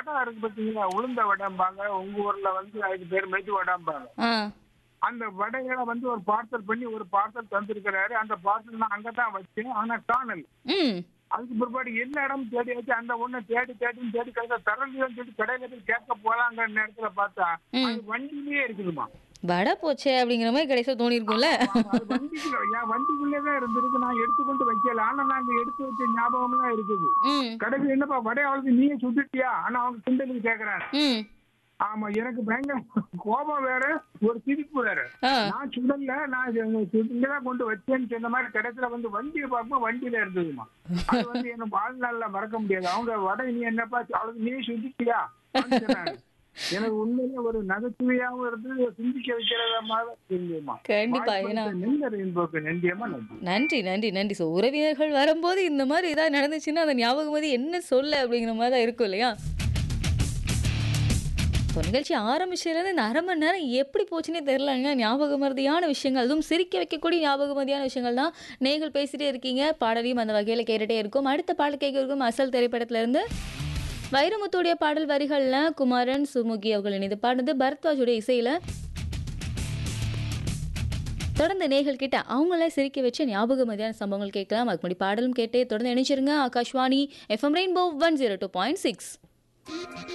வடை இருக்கு பார்த்தீங்களா உளுந்த வடைம்பாங்க உங்க ஊர்ல வந்து அதுக்கு பேர் மெது வடைம்பாங்க ஆ அந்த வடைகளை வந்து ஒரு பார்சல் பண்ணி ஒரு பார்சல் தந்திருக்கிறாரு அந்த பார்சல் நான் அங்கதான் வச்சேன் ஆனா காணல் ம் அதுக்கு பிற்பாடு எல்லா இடம் தேடியாச்சு அந்த ஒண்ணு தேடி தேடி தேடி கடைசியா தரலையோன்னு சொல்லி கடையில போய் கேட்க போலாங்கிற நேரத்துல பார்த்தா அது வண்டியிலேயே இருக்குதுமா வடை போச்சே அப்படிங்கிற மாதிரி கடைசியாக தோணி இருக்கும்ல ஆமா, அது வண்டிக்குள்ள என் வண்டிக்குள்ளேதான் இருந்திருக்கு நான் எடுத்துக்கொண்டு வைக்கல ஆனா நான் அங்க எடுத்து வச்ச ஞாபகம்லாம் இருக்குது ம் கடைசி என்னப்பா வடை அவளுக்கு நீயே சுட்டுட்டியா ஆனா அவங்க கிண்டலுக்கு கேக்குறாங்க ம் ஆமா எனக்கு பயங்கர கோபம் வேற ஒரு சிரிப்பு வேற ஆ நான் சுடல நான் இங்கதான் கொண்டு வச்சேன்னு சொன்ன மாதிரி கடைசியில வந்து வண்டியை பார்க்கும்போது வண்டியில இருந்ததுமா அது வந்து என்ன வாழ்நாள்ல மறக்க முடியாது அவங்க வடை நீ என்னப்பா அவளுக்கு நீ சுத்திட்டியா அப்படின்னு சொன்னாங்க. எனக்கு உண்மையிலே ஒரு நகைச்சுவையாவும் இருந்து சிந்திக்க வைக்கிறத மாதிரி இருந்ததுமா கண்டிப்பா ஏன்னா நெல்லறியின் போக்கு நன்றியமா நன்றி நன்றி நன்றி நன்றி ஸோ உறவினர்கள் வரும்போது இந்த மாதிரி ஏதாவது நடந்துச்சுன்னா அந்த ஞாபகம் வந்து என்ன சொல்ல அப்படிங்கிற மாதிரி தான் இருக்கும் இல்லையா இப்போ நிகழ்ச்சி ஆரம்பிச்சதுலேருந்து இந்த அரை மணி நேரம் எப்படி போச்சுன்னே தெரிலங்க ஞாபக மருதியான விஷயங்கள் அதுவும் சிரிக்க வைக்கக்கூடிய ஞாபக மருதியான விஷயங்கள் தான் நீங்கள் பேசிட்டே இருக்கீங்க பாடலையும் அந்த வகையில் கேட்டுட்டே இருக்கும் அடுத்த பாடல் கேட்க இருக்கும் அசல் திரைப்படத்திலேருந்து வைரமுத்துடைய பாடல் வரிகளில் குமாரன் சுமுகி அவர்கள் இணைந்து பாடுனது பரத்வாஜுடைய இசையில் தொடர்ந்து நேர்கள் கிட்ட அவங்கள சிரிக்க வச்ச ஞாபக மதியான சம்பவங்கள் கேட்கலாம் அதுக்கு முன்னாடி பாடலும் கேட்டே தொடர்ந்து இணைச்சிருங்க Akashvani FM rainbow one zero two point six